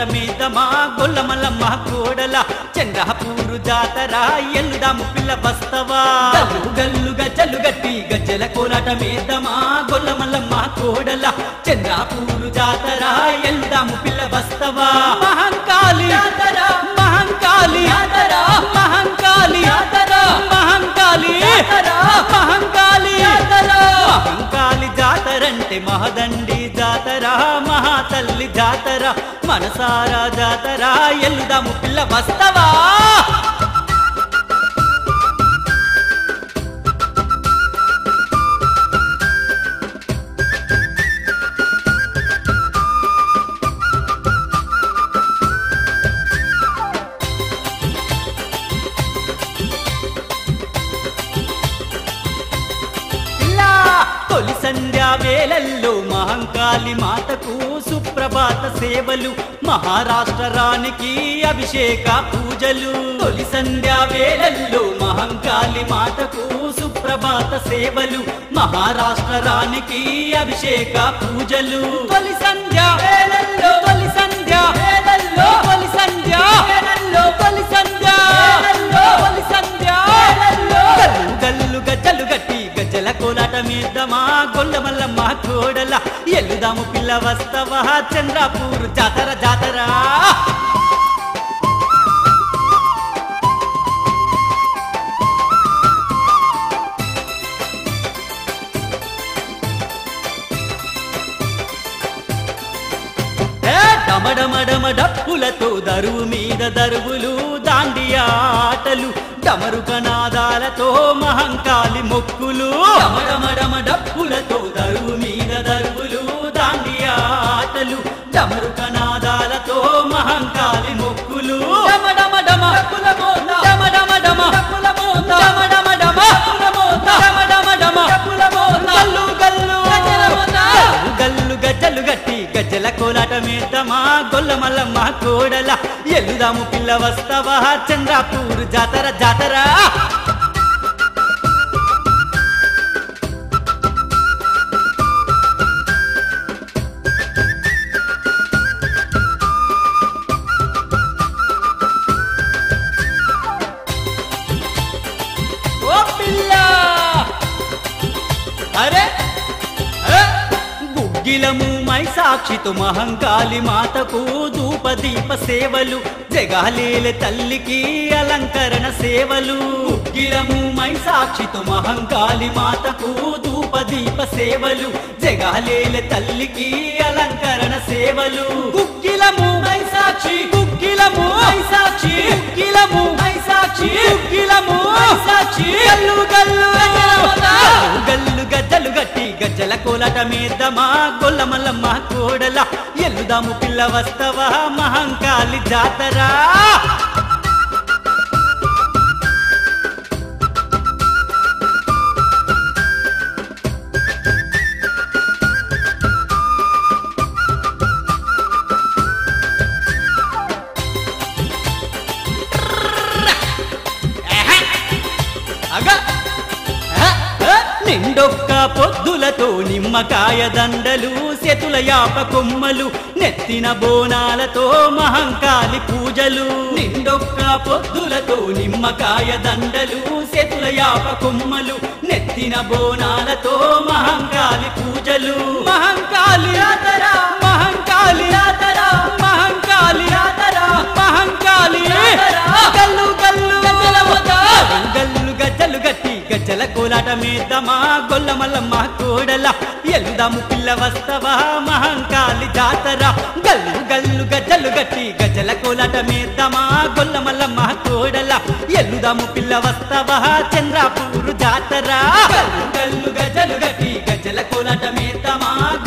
మీదమా గొల్లమల్లమ్మ కోడల చంద్రపూరు జాతర ఎల్లుదాము పిల్ల బస్తవా గల్లు గల్లు గజ్జలు గట్టి గజ్జల కోలాట మీదమా గొల్లమల్లమ్మ కోడల చంద్రపూరు జాతర ఎల్లుదాము పిల్ల బస్తవా మహంకాళి జాతర మహంకాళి జాతర మహంకాళి జాతర మహంకాళి జాతర మహంకాళి జాతర మహంకాళి జాతరంటే మహదండి జాతర మహాతల్లి జాతర మనసారా జాతర ఎల్లుదాము పిల్ల వస్తవా పిల్లా తొలి సంధ్యా వేళల్లో మహంకాళి మాతకు సుప్రభాత సేవలు మహారాష్ట్ర రాణికి అభిషేక పూజలు తొలి సంధ్యా వేళల్లో మహంకాళి మాతకు సుప్రభాత సేవలు మహారాష్ట్ర రాణికి అభిషేక పూజలు తొలి సంధ్యా వేళల్లో తొలి సంధ్యా వేళల్లో తొలి సంధ్యా వేళల్లో తొలి సంధ్యా వేళల్లో తొలి సంధ్యా వేళల్లో గల్లు గల్లు గజ్జలు గట్టి గజ్జల కోలాట మీదమా గొల్లమల్లమ్మ కోడల ఎల్లుదాము పిల్ల వస్తవా చంద్రపూర్ జాతర జాతర ఏ డమడమడమ డప్పులతో దరువు మీద దరువులు దాండియా ఆటలు డమరు కనాదాలతో మహంకాళి మొక్కులు డమడమడమ డప్పులతో దరువు మీద దరువులు దాండియా ఆటలు డమరు కనాదాలతో మహంకాళి మొక్కులు డమడమడమ డప్పుల మోత డమడమడమ డప్పుల మోత డమడమడమ డప్పుల మోత డమడమడమ డప్పుల మోత గల్లు గల్లు గల్లు గల్లు గజ్జలు గట్టి గజ్జల కోలాట మీదమా గొల్లమల్లమ్మ కోడల ఎల్లుదాము పిల్ల వస్తవా చంద్రపూర్ జాతర జాతర ఓ పిల్ల అరే అరే! గుగ్గిలము మైసాక్షితో మహంకాళి మాతకు ధూపదీప సేవలు జగాలేల తల్లికి అలంకరణ సేవలు గుగ్గిలము మైసాక్షితో మహంకాళి మాతకు ధూపదీప సేవలు జగాలేల తల్లికి అలంకరణ సేవలు గుగ్గిలము మైసాక్షి గుగ్గిలము మైసాక్షి గుగ్గిలము మైసాక్షి గుగ్గిలము మైసాక్షి గల్లు గల్లు గల్లు గల్లు గజ్జలు గట్టి గజ్జల కోలాట మీదమా గొల్లమల్లమ్మ కోడల ఎల్లుదాము పిల్ల వస్తవా మహంకాళి జాతర అగ నిండొక్క పొద్దులతో నిమ్మకాయ దండలు సెతుల యాప కొమ్మలు నెత్తిన బోనాలతో మహంకాళి పూజలు నిండొక్క పొద్దులతో నిమ్మకాయ దండలు సెతుల యాప కొమ్మలు నెత్తిన బోనాలతో మహంకాళి పూజలు మహంకాళి జాతర మహంకాళి జాతర మహంకాళి జాతర మహంకాళి గల్లు గల్లు గల్లు గజ్జలు గట్టి గజ్జల కోలాట మీదమా గొల్లమల్లమ్మ కోడల ఎల్లుదాము పిల్ల వస్తవా మహంకాళి జాతర గల్లు గల్లు గజ్జలు గట్టి గజ్జల కోలాట మీదమా గొల్లమల్లమ్మ కోడల ఎల్లుదాము పిల్ల వస్తవా చంద్రపూరు జాతర గల్లు గల్లు గజ్జలు గట్టి గజ్జల కోలాట మీదమా